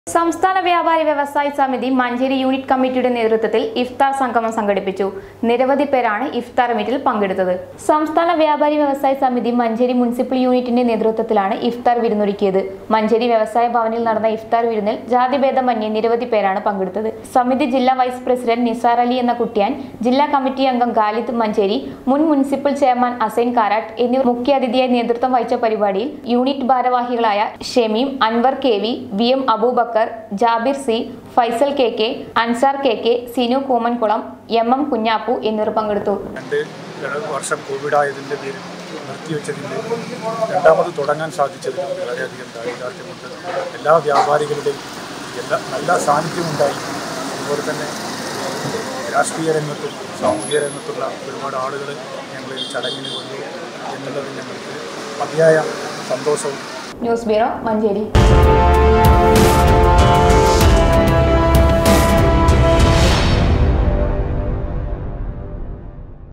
സംസ്ഥാന വ്യാപാരി വ്യവസായി സമിതി മഞ്ചേരി യൂണിറ്റ് കമ്മിറ്റിയുടെ നേതൃത്വത്തിൽ ഇഫ്താർ സംഗമം സംഘടിപ്പിച്ചു നിരവധി പേരാണ് ഇഫ്താർ മീറ്റിൽ പങ്കെടുത്തത് സംസ്ഥാന വ്യാപാരി വ്യവസായി സമിതി മഞ്ചേരി മുനിസിപ്പൽ യൂണിറ്റിന്റെ നേതൃത്വത്തിലാണ് ഇഫ്താർ വിരുന്നൊരുക്കിയത് മഞ്ചേരി വ്യവസായ ഭവനിൽ നടന്ന ഇഫ്താർ വിരുന്നിൽ ജാതിഭേദമന്യേ നിരവധി പേരാണ് പങ്കെടുത്തത് സമിതി ജില്ലാ വൈസ് പ്രസിഡന്റ് നിസാർ അലി എന്ന കുട്ടിയാൻ ജില്ലാ കമ്മിറ്റി അംഗം ഖാലിദ് മഞ്ചേരി മുൻ മുനിസിപ്പൽ ചെയർമാൻ അസൈൻ കാരാട്ട് എന്നിവർ മുഖ്യാതിഥിയായി നേതൃത്വം വഹിച്ച പരിപാടിയിൽ യൂണിറ്റ് ഭാരവാഹികളായ Shemeem Anwar K V V M Abubakar Jabir C Faisal K K Ansar K K Sinu Koomankulam M M Kunjappu എന്നിവർ പങ്കെടുത്തു രണ്ട് വർഷം കോവിഡായതിൻ്റെ പേരിൽ നിർത്തിവെച്ചതിൻ്റെ രണ്ടാമത് തുടങ്ങാൻ സാധിച്ചതിൽ വളരെയധികം ചാരിതാർത്ഥ്യമുണ്ട് എല്ലാ വ്യാപാരികളുടെയും എല്ലാ നല്ല സാന്നിധ്യമുണ്ടായി അതുപോലെ തന്നെ രാഷ്ട്രീയ രംഗത്തും സാമൂഹിക രംഗത്തുള്ള ഒരുപാട് ആളുകൾ ഞങ്ങൾ ഈ ചടങ്ങിന് വന്നു എന്നുള്ളതിൽ ഞങ്ങൾക്ക് മതിയായ സന്തോഷവും ന്യൂസ് ബ്യൂറോ മഞ്ചേരി